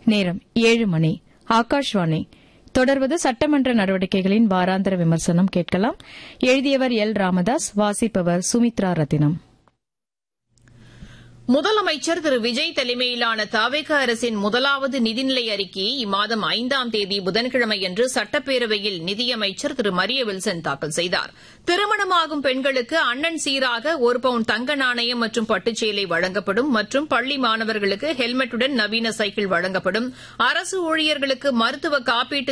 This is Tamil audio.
நேரம் ஏழு மணி ஆகாஷ்வாணி தொடர்வது சட்டமன்ற நடவடிக்கைகளின் வாராந்திர விமர்சனம் கேட்கலாம் எழுதியவர் எல் ராமதாஸ் வாசிப்பவர் சுமித்ரா ரத்தினம் முதலமைச்சர் திரு விஜய் தலைமையிலான தாவேக அரசின் முதலாவது நிதிநிலை அறிக்கையை இம்மாதம் ஐந்தாம் தேதி புதன்கிழமையன்று சட்டப்பேரவையில் நிதியமைச்சர் திரு மரிய வில்சன் தாக்கல் செய்தார் திருமணமாகும் பெண்களுக்கு அண்ணன் சீராக ஒரு பவுன் தங்க நாணயம் மற்றும் பட்டுச்சேலை வழங்கப்படும் மற்றும் பள்ளி மாணவர்களுக்கு ஹெல்மெட்டுடன் நவீன சைக்கிள் வழங்கப்படும் அரசு ஊழியர்களுக்கு மருத்துவ காப்பீட்டு